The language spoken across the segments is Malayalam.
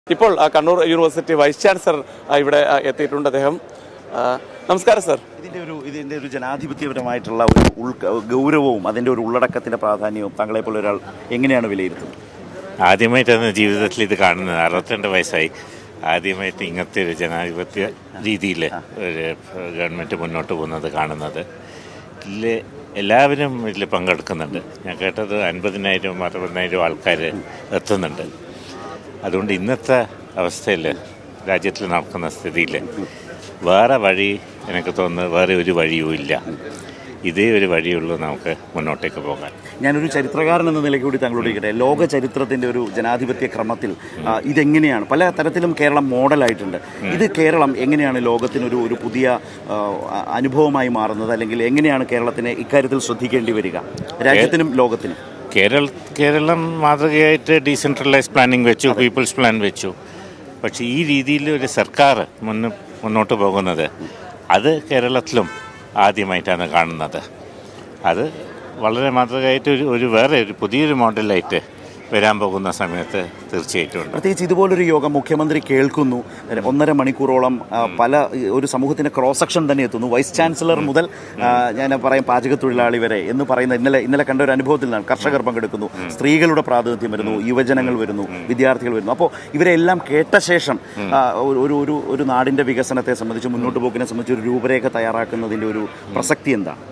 ഇപ്പോൾ ആ, കണ്ണൂർ യൂണിവേഴ്സിറ്റി വൈസ് ചാൻസലർ ആ, ഇവിടെ ആ, എത്തിയിട്ടുണ്ട് അദ്ദേഹം ആ, നമസ്കാരം സർ ഇതിന്റെ ഒരു ഇതിന്റെ ഒരു ജനാധിപത്യപരമായിട്ടുള്ള ഒരു ഉൾ ഗൗരവവും അതിന്റെ ഒരു ഉള്ളടക്കത്തിന്റെ പ്രാധാന്യവും താങ്കളെ പോലെ ഒരാൾ എങ്ങനെയാണ് വിലയിരുത്തുന്നത് ആദ്യമായിട്ടാണ് ജീവിതത്തിൽ ഇത് കാണുന്നത് അറുപത്തിരണ്ട് വയസ്സായി ആദ്യമായിട്ട് ഇങ്ങനത്തെ ഒരു ജനാധിപത്യ രീതിയിൽ ഒരു ഗവൺമെൻറ് മുന്നോട്ട് പോകുന്നത് കാണുന്നത് ഇതിൽ എല്ലാവരും ഇതിൽ പങ്കെടുക്കുന്നുണ്ട് ഞാൻ കേട്ടത് അൻപതിനായിരം അറുപതിനായിരം ആൾക്കാർ എത്തുന്നുണ്ട് അതുകൊണ്ട് ഇന്നത്തെ അവസ്ഥയിൽ രാജ്യത്തിൽ നടക്കുന്ന സ്ഥിതിയിൽ വേറെ വഴി എനിക്ക് തോന്നുന്നത് വേറെ ഒരു വഴിയും ഇല്ല ഇതേ ഒരു വഴിയുള്ളൂ നമുക്ക് മുന്നോട്ടേക്ക് പോകാൻ ഞാനൊരു ചരിത്രകാരൻ എന്ന നിലയ്ക്ക് കൂടി താങ്കളോട് ചോദിക്കട്ടെ ലോക ചരിത്രത്തിന്റെ ഒരു ജനാധിപത്യ ക്രമത്തിൽ ആ, ഇതെങ്ങനെയാണ് പല തരത്തിലും കേരളം മോഡലായിട്ടുണ്ട് ഇത് കേരളം എങ്ങനെയാണ് ലോകത്തിനൊരു ഒരു പുതിയ ആ, അനുഭവമായി മാറുന്നത് അല്ലെങ്കിൽ എങ്ങനെയാണ് കേരളത്തിനെ ഇക്കാര്യത്തിൽ ശ്രദ്ധിക്കേണ്ടി വരിക രാജ്യത്തിനും ലോകത്തിനും കേരള കേരളം മാതൃകയായിട്ട് ഡീസെൻട്രലൈസ് പ്ലാനിങ് വെച്ചു പീപ്പിൾസ് പ്ലാൻ വെച്ചു പക്ഷേ ഈ രീതിയിൽ ഒരു സർക്കാർ മുന്ന് മുന്നോട്ട് പോകുന്നത് അത് കേരളത്തിലും ആദ്യമായിട്ടാണ് കാണുന്നത് അത് വളരെ മാതൃകയായിട്ട് ഒരു ഒരു വേറെ ഒരു പുതിയൊരു മോഡലായിട്ട് വരാൻ പോകുന്ന സമയത്ത് തീർച്ചയായിട്ടും ഉണ്ട് പ്രത്യേകിച്ച് ഇതുപോലൊരു യോഗം മുഖ്യമന്ത്രി കേൾക്കുന്നു ഒന്നര മണിക്കൂറോളം ആ, പല ഒരു സമൂഹത്തിന്റെ ക്രോസ് സെക്ഷൻ തന്നെ എത്തുന്നു വൈസ് ചാൻസലർ മുതൽ ആ, ഞാൻ പറയും പാചക തൊഴിലാളി വരെ എന്ന് പറയുന്ന ഇന്നലെ ഇന്നലെ കണ്ട ഒരു അനുഭവത്തിൽ നിന്നാണ് കർഷകർ പങ്കെടുക്കുന്നു സ്ത്രീകളുടെ പ്രാതിനിധ്യം വരുന്നു യുവജനങ്ങൾ വരുന്നു വിദ്യാർത്ഥികൾ വരുന്നു അപ്പോൾ ഇവരെല്ലാം കേട്ട ശേഷം ആ, ഒരു ഒരു ഒരു ഒരു നാടിന്റെ വികസനത്തെ സംബന്ധിച്ച് മുന്നോട്ട് പോക്കിനെ സംബന്ധിച്ച് ഒരു രൂപരേഖ തയ്യാറാക്കുന്നതിന്റെ ഒരു പ്രസക്തി എന്താണ്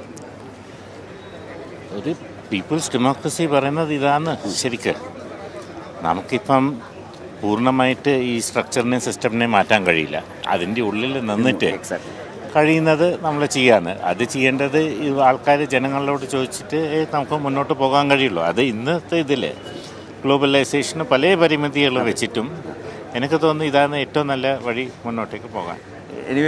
ഒരു പീപ്പിൾസ് ഡെമോക്രസി പറയുന്നത് ഇതാണ് ശരിക്ക് നമുക്കിപ്പം പൂർണ്ണമായിട്ട് ഈ സ്ട്രക്ചറിനെയും സിസ്റ്റമിനെയും മാറ്റാൻ കഴിയില്ല അതിൻ്റെ ഉള്ളിൽ നിന്നിട്ട് കഴിയുന്നത് നമ്മൾ ചെയ്യാണ് അത് ചെയ്യേണ്ടത് ആൾക്കാർ ജനങ്ങളോട് ചോദിച്ചിട്ട് "ഏയ് നമുക്ക് മുന്നോട്ട് പോകാൻ കഴിയുള്ളൂ അത് ഇന്നത്തെ ഇതിൽ ഗ്ലോബലൈസേഷന് പല പരിമിതികൾ വെച്ചിട്ടും എനിക്ക് തോന്നുന്നു ഇതാണ് ഏറ്റവും നല്ല വഴി മുന്നോട്ടേക്ക് പോകാൻ